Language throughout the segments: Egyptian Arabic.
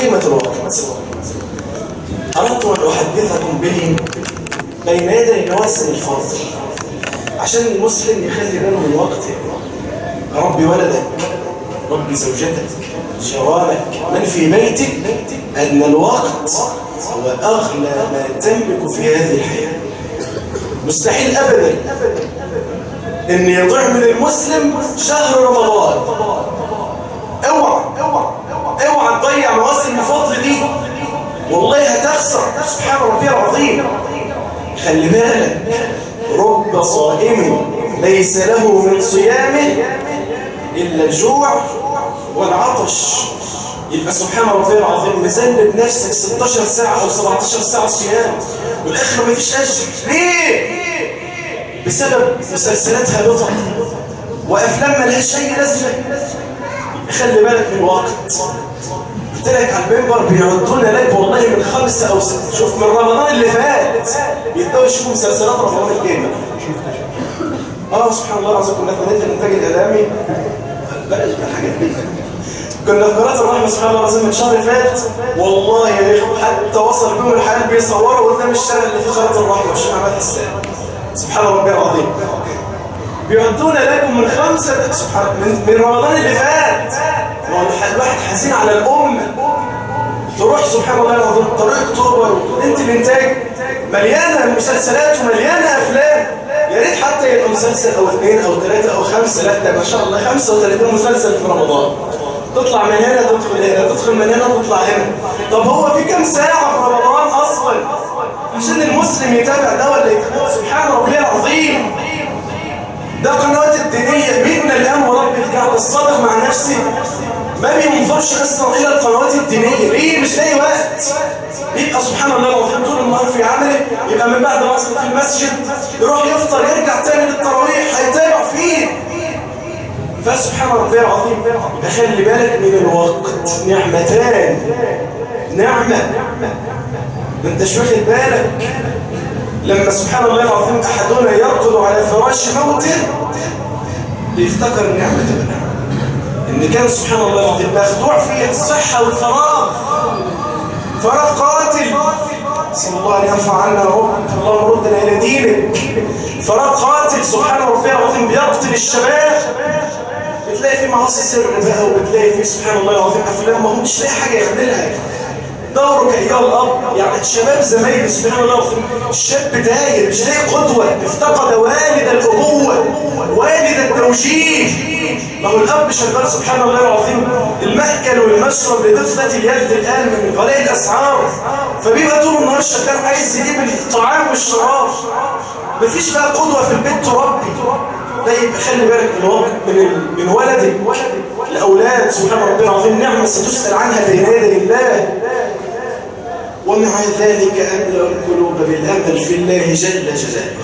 قيمة الوقت أردت أن أحدثكم به بين يدي مواسم الفضل عشان المسلم يخلي باله من وقته ربي ولدك ربي زوجتك جيرانك من في بيتك أن الوقت هو أغلى ما تملك في هذه الحياة مستحيل أبدا أن يضيع من المسلم شهر رمضان اوعى اوعى تضيع مواسم الفضل دي والله هتخسر سبحان ربي العظيم خلي بالك رب صائم ليس له من صيامه إلا الجوع والعطش يبقى سبحان ربي العظيم مذنب نفسك 16 ساعة أو 17 ساعة صيام والآخر ما فيش أجر ليه؟ بسبب مسلسلات هابطة وأفلام ما لهاش أي لازمة خلي بالك من الوقت قلت لك على المنبر بيعدون لك والله من خمسة أو ستة شوف من رمضان اللي فات يبدأوا يشوفوا مسلسلات رمضان الجاي اه سبحان الله العظيم كنا في مدينة الإنتاج الإعلامي بلاش بقى الحاجات دي كنا في قناة الرحمة سبحان الله العظيم من شهر فات والله يا اخو حتى وصل بهم الحال بيصوروا قدام الشارع اللي في قناة الرحمة والشيخ عماد حسان سبحان ربي العظيم بيعدون لكم من خمسة سبحان من, من رمضان اللي فات الواحد حزين على الأمة تروح سبحان الله العظيم طريق اكتوبر انت الانتاج مليانة مسلسلات ومليانة أفلام يا ريت حتى يبقى مسلسل أو اثنين أو ثلاثة أو خمسة لا ده ما شاء الله 35 مسلسل في رمضان تطلع من هنا تدخل هنا تدخل من هنا تطلع هنا طب هو في كم ساعة في رمضان أصلا عشان المسلم يتابع ده ولا يتابع سبحان ربي العظيم ده قنوات الدينية منا الآن ورب الكعبة الصادق مع نفسي ما بينظرش أصلا إلى القنوات الدينية ليه مش لاقي وقت يبقى سبحان الله العظيم طول النهار في عمله يبقى من بعد ما يصل في المسجد يروح يفطر يرجع تاني للتراويح هيتابع فيه فسبحان ربي العظيم خلي بالك من الوقت نعمتان نعمة ما انتش واخد بالك لما سبحان الله العظيم أحدنا يرقد على فراش موته ليفتكر النعمة بالنعمة إن كان سبحان الله العظيم مخدوع فيه الصحة والفراغ فراغ قاتل صلى الله عليه يرفع عنا يا رب اللهم ردنا إلى دينك فراغ قاتل سبحان ربي العظيم بيقتل الشباب بتلاقي فيه معاصي سر بقى وبتلاقي فيه سبحان الله العظيم أفلام ما هو مش لاقي حاجة يعملها دورك أيها الأب يعني الشباب زمايلي سبحان الله العظيم الشاب داير مش لاقي قدوة افتقد والد الأبوة والد التوجيه ما هو الأب شغال سبحان الله العظيم المأكل والمشرب لدفة اليد الآن من غلاء الأسعار فبيبقى طول النهار شغال عايز يجيب الطعام والشراب مفيش بقى قدوة في البيت تربي ده يبقى خلي بالك من وقت من من ولدك الأولاد سبحان ربنا العظيم نعمة ستسأل عنها بين يدي الله ومع ذلك أملأ القلوب بالأمل في الله جل جلاله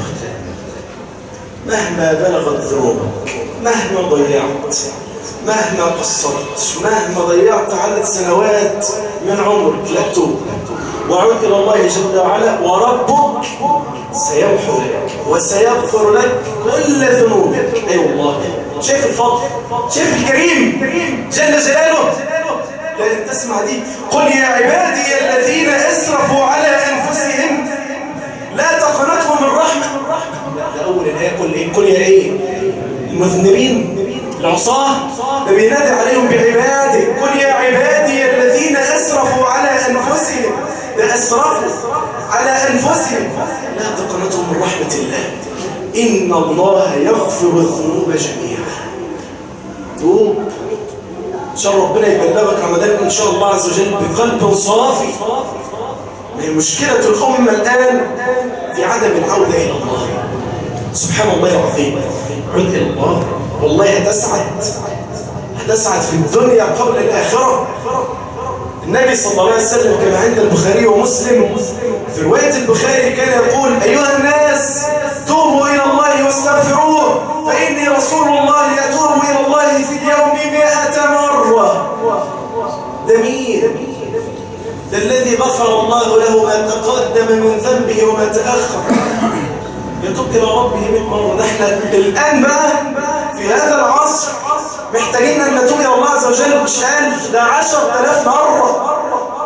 مهما بلغت ذنوبك مهما ضيعت مهما قصرت مهما ضيعت عدد سنوات من عمرك لا تتوب وعد إلى الله جل وعلا وربك سيمحو لك وسيغفر لك كل ذنوبك أي أيوة والله شايف الفضل شايف الكريم جل جلاله لازم تسمع دي قل يا عبادي الذين اسرفوا على انفسهم لا تقنطوا من رحمه ده اول الايه قل ايه قل يا ايه المذنبين العصاه ده بينادي عليهم بعبادي قل يا عبادي الذين اسرفوا على انفسهم ده اسرفوا على انفسهم لا تقنطوا من رحمه الله ان الله يغفر الذنوب جميعا توب إن شاء الله ربنا يبلغك رمضان إن شاء الله عز وجل بقلب صافي ما هي مشكلة الأمة الآن في عدم العودة إلى الله سبحان الله العظيم عد إلى الله والله هتسعد هتسعد في الدنيا قبل الآخرة النبي صلى الله عليه وسلم كما عند البخاري ومسلم في رواية البخاري كان يقول أيها الناس توبوا إلى الله واستغفروه فإني رسول الله يتوب إلى الله في اليوم مئة مرة ده مين؟ ده الذي غفر الله له ما تقدم من ذنبه وما تأخر يتوب إلى ربه من مرة ده احنا الآن بقى في هذا العصر محتاجين أن نتوب إلى الله عز وجل مش ألف ده عشر تلاف مرة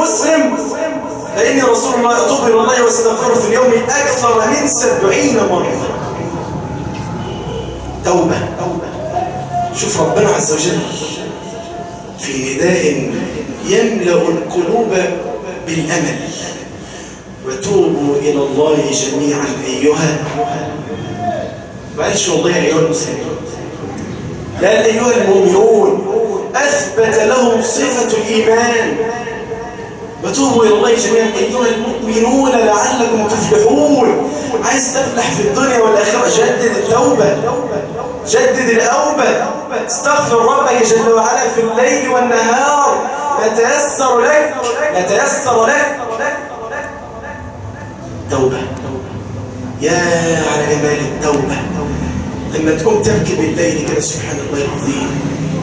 مسلم فإني رسول الله أتوب إلى الله واستغفره في اليوم أكثر من سبعين مرة توبة شوف ربنا عز وجل في نداء يملأ القلوب بالأمل وتوبوا إلى الله جميعا أيها معلش والله أيها المسلمين لا أيها المؤمنون أثبت لهم صفة الإيمان وتوبوا إلى الله جميعا أيها المؤمنون لعلكم تفلحون عايز تفلح في الدنيا والآخرة جدد التوبة جدد الأوبة استغفر ربك جل وعلا في الليل والنهار نتيسر لك نتيسر لك توبة يا على جمال التوبة لما تقوم تبكي بالليل كده سبحان الله العظيم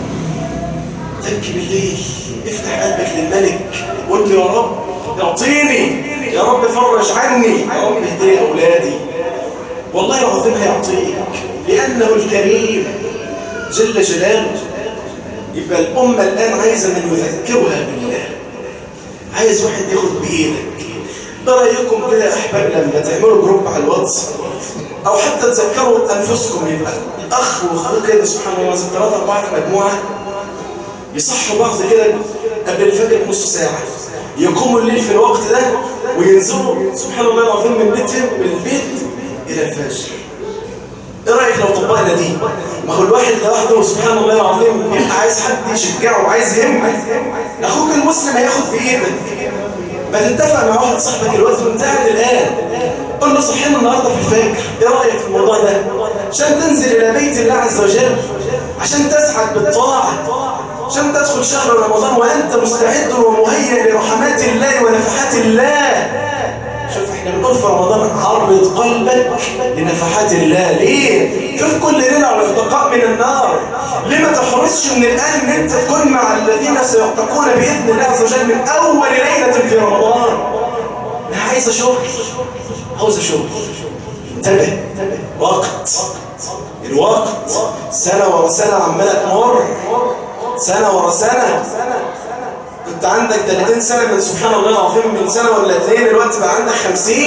تبكي بالليل افتح قلبك للملك قول له يا رب اعطيني يا رب فرج عني يا رب اهدي اولادي والله العظيم هيعطيك لانه الكريم جل جلاله يبقى الامه الان عايزه من يذكرها بالله عايز واحد ياخد بايدك برأيكم كده يا أحباب لما تعملوا جروب على الواتس أو حتى تذكروا أنفسكم يبقى أخ وأخوه كده سبحان الله ثلاثة أربعة في مجموعة يصحوا بعض كده قبل الفجر نص ساعة يقوموا الليل في الوقت ده وينزلوا سبحان الله العظيم من بيتهم من البيت إلى الفجر ايه رايك لو طبقنا دي ما هو الواحد لوحده سبحان الله العظيم يبقى عايز حد يشجعه وعايز يهمه اخوك المسلم هياخد في ايدك ما تتفق مع واحد صاحبك الوقت وانت قاعد الان قول له صحينا النهارده في الفجر ايه رايك في الموضوع ده عشان تنزل الى بيت الله عز وجل عشان تسعد بالطاعه عشان تدخل شهر رمضان وانت مستعد ومهيئ لرحمات الله ونفحات الله شوف احنا بنقول في رمضان عرض قلبك لنفحات الله ليه؟ شوف كل ليله على ارتقاء من النار ليه ما تحرصش من الان ان انت تكون مع الذين سيرتقون باذن الله عز وجل من اول ليله في رمضان انا عايزه شغل عاوزه شغل انتبه وقت الوقت سنه ورا سنه عماله تمر سنه ورا سنه كنت عندك 30 سنة من سبحان الله العظيم من سنة ولا اثنين دلوقتي بقى عندك 50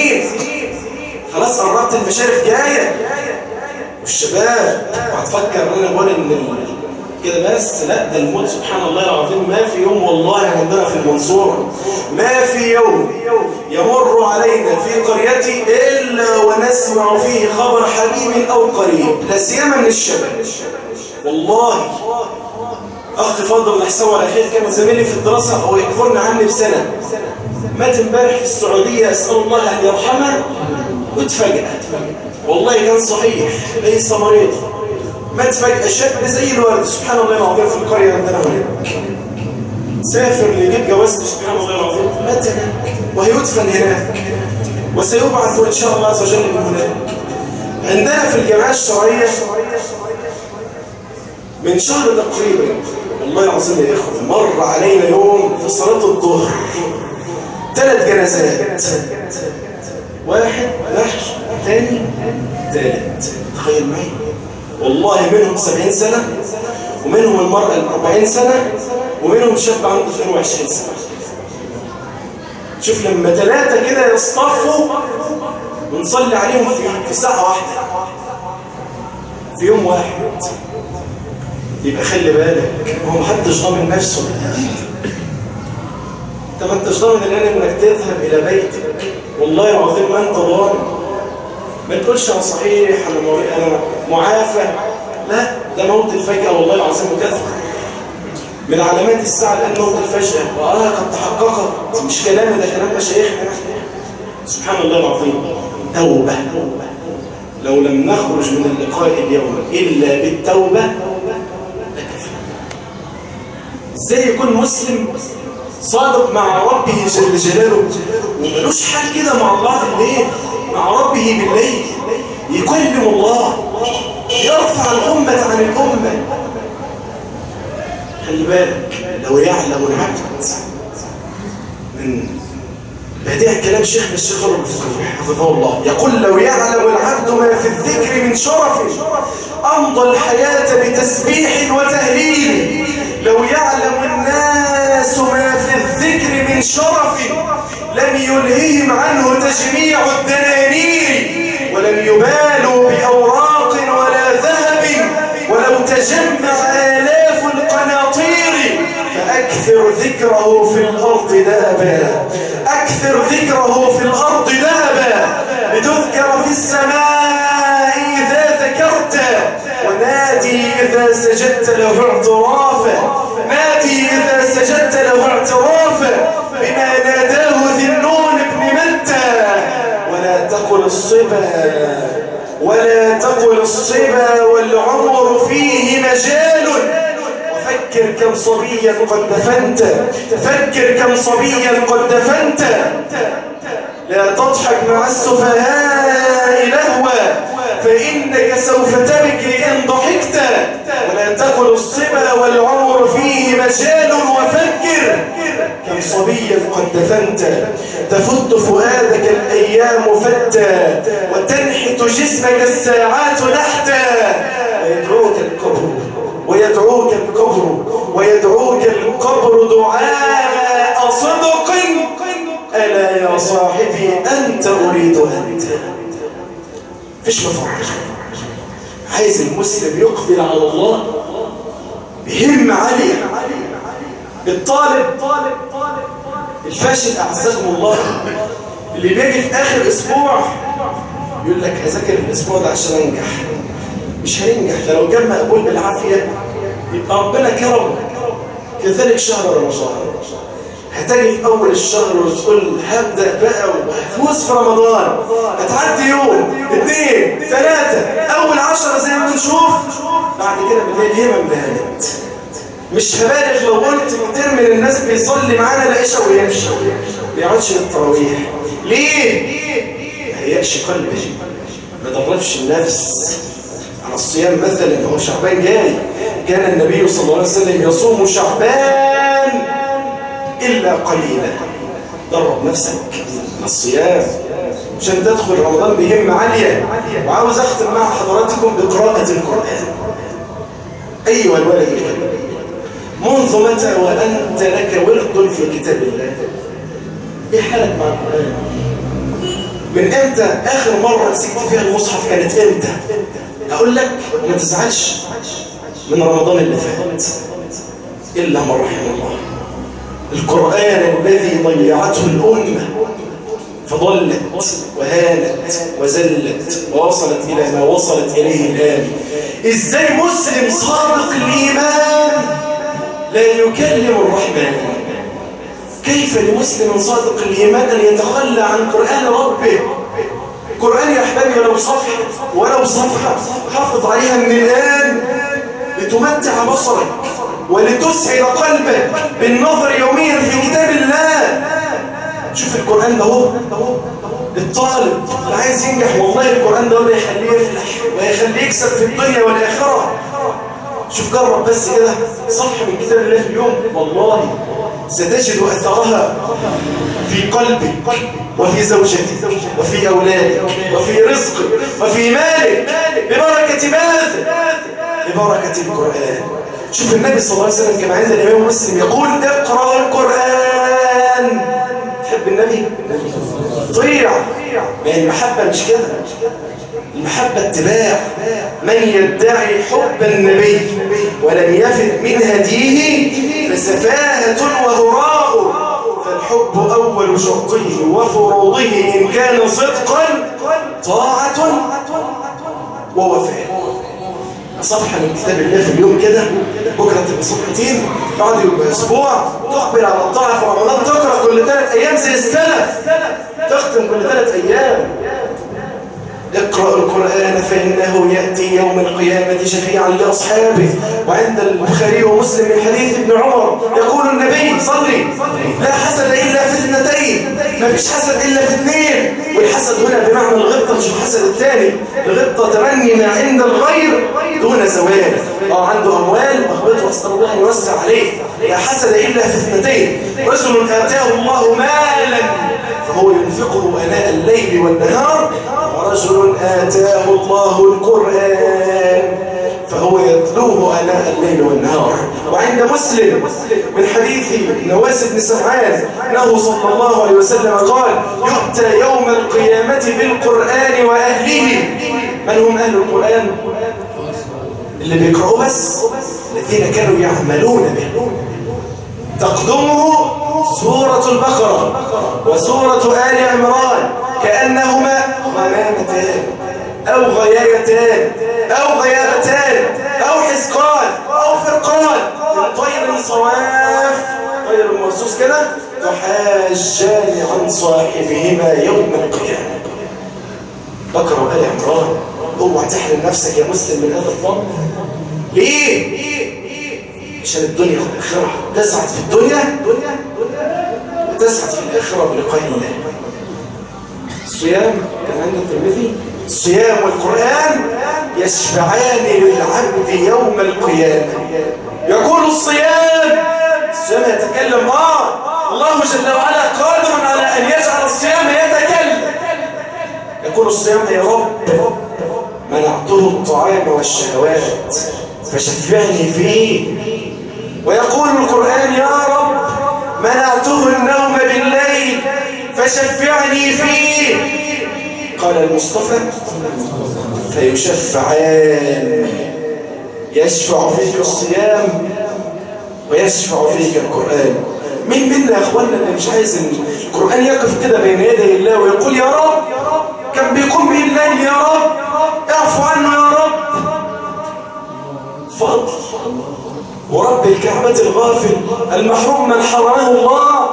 خلاص قربت المشارف جاية والشباب وهتفكر ان انا بقول ان كده بس لا ده الموت سبحان الله العظيم ما في يوم والله عندنا في المنصورة ما في يوم يمر علينا في قريتي إلا ونسمع فيه خبر حبيب أو قريب لا سيما من الشباب والله أخ فاضل الحساب على خير كان زميلي في الدراسة هو يكفرنا عني بسنة مات امبارح في السعودية أسأل الله أن يرحمه واتفاجأ والله كان صحيح ليس مريض مات فجأة شاب زي الورد سبحان الله العظيم في القرية عندنا هناك سافر ليجيب جوازته سبحان الله العظيم مات هناك وهيدفن هناك وسيبعث إن شاء الله عز وجل من هناك عندنا في الجماعة الشرعية من شهر تقريبا والله العظيم يا إخوة مر علينا يوم في صلاة الظهر ثلاث جنازات واحد نحش ثاني ثالث تخيل معي والله منهم سبعين سنة ومنهم المرأة الأربعين سنة ومنهم شاب عنده 22 سنة شوف لما ثلاثة كده يصطفوا ونصلي عليهم في, في ساعة واحدة في يوم واحد يبقى خلي بالك هو محدش ضامن نفسه انت ما انتش ضامن الان انك تذهب الى بيتك والله العظيم ما انت ضامن ما تقولش انا صحيح انا مريض انا معافى لا ده موت الفجأة والله العظيم كثر من علامات الساعة الآن موت الفجأة وآه قد تحققت مش كلامي ده كلام مشايخنا سبحان الله العظيم توبة لو لم نخرج من اللقاء اليوم إلا بالتوبة ازاي يكون مسلم صادق مع ربه جل جلاله وملوش حال كده مع الله بالليل مع ربه بالليل يكلم الله يرفع الأمة عن الأمة خلي بالك لو يعلم العبد من بديع كلام شيخ الشيخ حفظه الله يقول لو يعلم العبد ما في الذكر من شرف أمضى الحياة بتسبيح وتهليل لو يعلم الناس ما في الذكر من شرف شرف لم يلههم عنه تجميع الدنانير ولم يبالوا بأوراق ولا ذهب ولو تجمع آلاف القناطير فأكثر ذكره في الأرض ذهبا أكثر ذكره في الأرض ذهبا لتذكر في السماء إذا ذكرت ونادي إذا سجدت له اعترافا نادي إذا سجدت له اعترافا بما ناداه ذي النون بن متى ولا تقل الصبا ولا تقل الصبا والعمر فيه مجال فكر كم صبيا قد دفنت فكر كم صبيا قد دفنت لا تضحك مع السفهاء لهوا فإنك سوف تبكي إن ضحكت ولا تقل الصبا والعمر فيه مجال وفكر كم صبيا قد دفنت تفت فؤادك الأيام فتا وتنحت جسمك الساعات نحتا ويدعوك القبر ويدعوك القبر ويدعوك القبر دعاء صدق ألا يا صاحبي أنت أريد أنت فيش مفر عايز المسلم يقبل على الله بهم عالية الطالب الفاشل أعزكم الله اللي بيجي في آخر أسبوع يقول لك هذاكر الأسبوع ده عشان أنجح مش هينجح ده لو جاب مقبول بالعافية يبقى ربنا كرم كذلك شهر رمضان هتجي في أول الشهر وتقول هبدأ بقى وهفوز في رمضان هتعدي يوم اثنين ثلاثة أول عشرة زي ما بنشوف بعد كده بنلاقي الهمم بهدت مش هبالغ لو قلت كتير من الناس بيصلي معانا العشاء ويمشي ما بيقعدش للتراويح ليه؟ ما هيأش قلبه ما دربش النفس على الصيام مثلا فهو شعبان جاي كان النبي صلى الله عليه وسلم يصوم شعبان إلا قليلا درب نفسك على الصيام عشان تدخل رمضان بهمة عالية وعاوز أختم مع حضراتكم بقراءة القرآن أيها الولد الكريم منذ متى وأنت لك ورد في كتاب الله إيه حالك مع القرآن من امتى اخر مرة مسكت فيها المصحف كانت امتى اقول لك ما تزعلش من رمضان اللي فات الا من رحم الله القرآن الذي ضيعته الأمة فضلت وهانت وزلت ووصلت إلى ما وصلت إليه الآن إزاي مسلم صادق الإيمان لا يكلم الرحمن كيف لمسلم صادق الإيمان أن يتخلى عن قرآن ربه قرآن يا أحبابي ولو صفحة ولو صفحة حافظ عليها من الآن لتمتع بصرك ولتسعد قلبك بالنظر يوميا في كتاب الله شوف القرآن ده هو الطالب اللي عايز ينجح والله القرآن ده اللي يخليه يفلح ويخليه يكسب في الدنيا والآخرة شوف جرب بس كده صفحة من كتاب الله في اليوم والله ستجد أثرها في قلبك وفي زوجتك وفي أولادك وفي رزقك وفي مالك ببركة ماذا؟ ببركة القرآن شوف النبي صلى الله عليه وسلم كما عند الإمام مسلم يقول اقرأ القرآن تحب النبي؟ طيع ما المحبة مش كده المحبة اتباع من يدعي حب النبي ولم يفد من هديه فسفاهة وهراء فالحب أول شرطه وفروضه إن كان صدقا طاعة ووفاء صفحة من كتاب الله في اليوم كده بكرة تبقى صفحتين بعد يبقى أسبوع تقبل على الطاعة في رمضان تقرأ كل ثلاث أيام زي السلف تختم كل ثلاث أيام اقرأ القرآن فإنه يأتي يوم القيامة شفيعا لأصحابه وعند البخاري ومسلم من حديث ابن عمر يقول النبي صلي لا حسد إلا في اثنتين ما فيش حسد إلا في اثنين والحسد هنا بمعنى الغبطة مش الحسد الثاني الغبطة تمني ما عند الغير دون زوال اه عنده أموال أخبته أسأل الله أن يوسع عليه لا حسد إلا في اثنتين رجل آتاه الله مالا فهو ينفقه أناء الليل والنهار ورجل آتاه الله القرآن فهو يتلوه آناء الليل والنهار وعند مسلم من حديث نواس بن سمعان أنه صلى الله عليه وسلم قال يؤتى يوم القيامة بالقرآن وأهله من هم أهل القرآن؟ اللي بيقرأوا بس الذين كانوا يعملون به تقدمه سورة البقرة وسورة آل عمران كأنهما غمامتان أو غيايتان أو غيابتان أو حسقان أو فرقان من طير صواف طير مرصوص كده تحاجان عن صاحبهما يوم القيامة بقرة وآل عمران اوعى تحرم نفسك يا مسلم من هذا الظن ليه؟ عشان الدنيا والآخرة تسعد في الدنيا وتسعد في الآخرة بلقاء الله الصيام كان عند الترمذي الصيام والقرآن يشفعان للعبد يوم القيامة يقول الصيام الصيام يتكلم آه الله جل وعلا قادر على أن يجعل الصيام يتكلم يقول الصيام يا رب منعته الطعام والشهوات فشفعني فيه ويقول القرآن يا رب منعته النوم بالليل فشفعني فيه قال المصطفى فيشفعان يشفع فيك الصيام ويشفع فيك القرآن مين منا يا اخوانا اللي مش عايز ان القرآن يقف كده بين يدي الله ويقول يا رب كان بيقوم به الليل يا رب اعفو عنه يا رب فضل ورب الكعبة الغافل المحروم من حرمه الله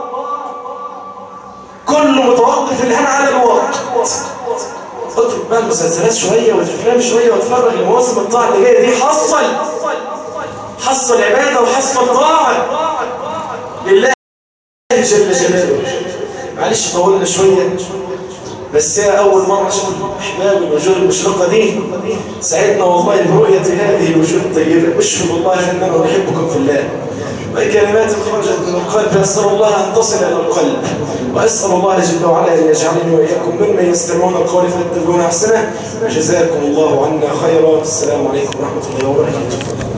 كله متوقف الآن على الوقت اترك بقى المسلسلات شوية والافلام شوية واتفرج لمواسم الطاعة اللي جاية دي حصل حصل عبادة وحصل طاعة لله جل جلاله معلش طولنا شوية بس هي أول مرة أشوف الأحباب الوجوه المشرقة دي سعدنا والله برؤية هذه الوجوه الطيبة أشهد الله أننا نحبكم في الله وكلمات خرجت من القلب أسأل الله أن تصل إلى القلب وأسأل الله جل وعلا أن يجعلني وإياكم ممن يستمعون القول فيتبعون أحسنه جزاكم الله عنا خيرا السلام عليكم ورحمة الله وبركاته